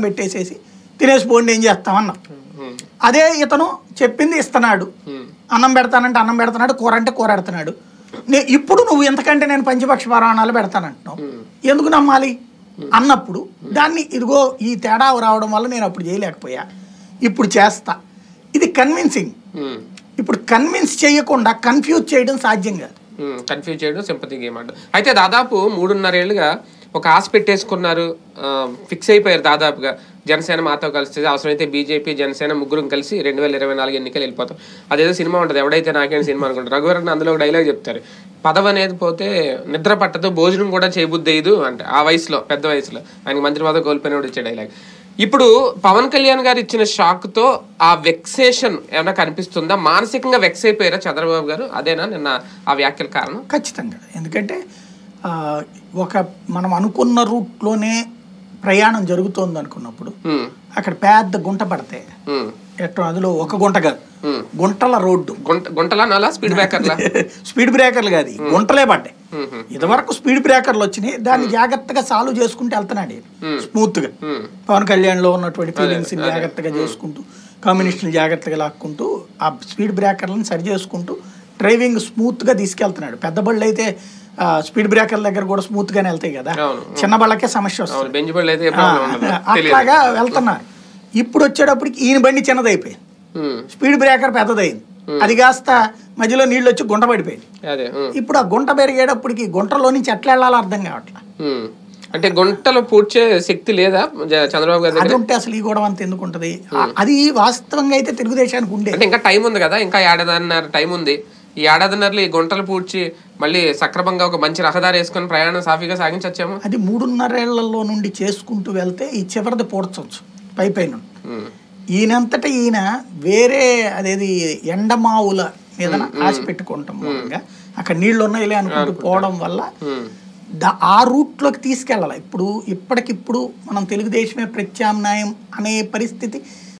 పెట్టేసేసి తినేసి పోండి ఏం చేస్తామన్నా ఉమ్, అదే ఇతను చెప్పింది ఇస్తున్నాడు ఉమ్, అన్నం పెడతానంటే అన్నం పెడుతున్నాడు కూర అంటే కూర పెడుతున్నాడు నే- ఇప్పుడు నువ్వు ఎంతకంటే నేను పంచపక్ష పరాణాలు పెడతానంటున్నావు ఎందుకు నమ్మాలి అన్నప్పుడు దాన్ని ఇదిగో ఈ తేడా రావడం వల్ల నేను అప్పుడు చేయలేకపోయా ఇప్పుడు చేస్తా ఇది కన్విన్సింగ్ ఉమ్, ఇప్పుడు కన్విన్స్ చేయకుండా కన్ఫ్యూజ్ చేయడం సాధ్యం కాదు ఉమ్, కన్ఫ్యూజ్ చేయడం సింపతి గేమ్ అంట అయితే దాదాపు మూడున్నరేళ్లుగా ఒక ఆశ పెట్టేసుకున్నారు ఆ, ఫిక్స్ అయిపోయారు దాదాపుగా జనసేన మాతో కలిసి అవసరమైతే బీజేపీ జనసేన ముగ్గురం కలిసి రెండు వేల ఇరవై నాలుగు ఎన్నికలు వెళ్ళిపోతాం అదేదో సినిమా ఉంటుంది ఎవడైతే నాకేం సినిమా అనుకుంటారు రఘువరన్ అందులో ఒక డైలాగ్ చెప్తారు పదవి అనేది పోతే నిద్ర పట్టదు భోజనం కూడా చేయబుద్దేయదు అంటే ఆ వయసులో పెద్ద వయసులో ఆయనకి మంత్రి పదవి కోల్పోయినప్పుడు ఇచ్చే డైలాగ్ ఇప్పుడు పవన్ కళ్యాణ్ గారు ఇచ్చిన షాక్ తో ఆ వెక్సేషన్ ఏమైనా కనిపిస్తుందా మానసికంగా వెక్స్ అయిపోయారా చంద్రబాబు గారు అదేనా నిన్న ఆ వ్యాఖ్యల కారణం ఖచ్చితంగా ఎందుకంటే ఆ, ఒక మనం అనుకున్న రూట్లోనే ప్రయాణం జరుగుతోంది అనుకున్నప్పుడు ఉమ్, అక్కడ పెద్ద గుంట పడితే ఉమ్, ఎట్లా అందులో ఒక గుంట కాదు ఉమ్. గుంటల రోడ్డు గుంట గుంటలా నాలా స్పీడ్ బ్రేకర్లా స్పీడ్ బ్రేకర్లు కాదు ఈ గుంటలే పడ్డాయి ఉమ్, ఇదివరకు స్పీడ్ బ్రేకర్లు వచ్చినాయి దాన్ని జాగ్రత్తగా సాల్వ్ చేసుకుంటూ వెళ్తున్నాడు ఈయన. స్మూత్ గా ఉమ్, పవన్ కళ్యాణ్ లో ఉన్నటువంటి ఫీలింగ్స్ జాగ్రత్తగా చేసుకుంటూ కమ్యూనిస్టులు జాగ్రత్తగా లాక్కుంటూ ఆ స్పీడ్ బ్రేకర్లను సరి చేసుకుంటూ డ్రైవింగ్ స్మూత్ గా తీసుకెళ్తున్నాడు పెద్ద బళ్ళు అయితే ఆ, స్పీడ్ బ్రేకర్ల దగ్గర కూడా స్మూత్ గానే వెళ్తాయి కదా అవును. చిన్న బళ్ళకే సమస్య వస్తుంది అవును బెంచ్ బళ్ళు అయితే ఏ ప్రాబ్లం ఉండదు తెలియదు అట్లాగా వెళ్తున్నారు ఇప్పుడు వచ్చేటప్పటికి ఈయన బండి చిన్నదైపోయింది ఉమ్, స్పీడ్ బ్రేకర్ పెద్దదైంది అది కాస్త మధ్యలో నీళ్ళు వచ్చి గుంట పడిపోయింది అదే ఉమ్, ఇప్పుడు ఆ గుంట పెరిగేటప్పటికి గుంటలో నుంచి ఎట్లా వెళ్ళాలో అర్థం కావట్లా ఉమ్. అంటే గుంటలో పూడ్చే శక్తి లేదా జ- చంద్రబాబు గారి దగ్గర అది ఉంటే అసలు ఈ గొడవ అంత ఎందుకు ఉంటది ఆ- అది వాస్తవంగా అయితే తెలుగుదేశానికి ఉండే అంటే ఇంకా టైం ఉంది కదా ఇంకా ఏడాదిన్నర టైం ఉంది ఈ ఏడాదిన్నరలో ఈ గుంటలు పూడ్చి మళ్ళీ సక్రమంగా ఒక మంచి రహదారి వేసుకొని ప్రయాణం సాఫీగా సాగించచ్చేమో అది మూడున్నరేళ్లలో నుండి చేసుకుంటూ వెళ్తే ఈ చివరిది పూడ్చవచ్చు పై పైన ఉమ్, ఈయనంతటా ఈయన వేరే అదేది ఎండమావుల మీద ఆశ పెట్టుకుంటాం మూలంగా అక్కడ నీళ్లు ఉన్నాయిలే అనుకుంటూ పోవడం వల్ల ఉమ్, దా ఆ రూట్లోకి తీసుకెళ్ళాలి ఇప్పుడు ఇప్పటికిప్పుడు మనం తెలుగుదేశమే ప్రత్యామ్నాయం అనే పరిస్థితి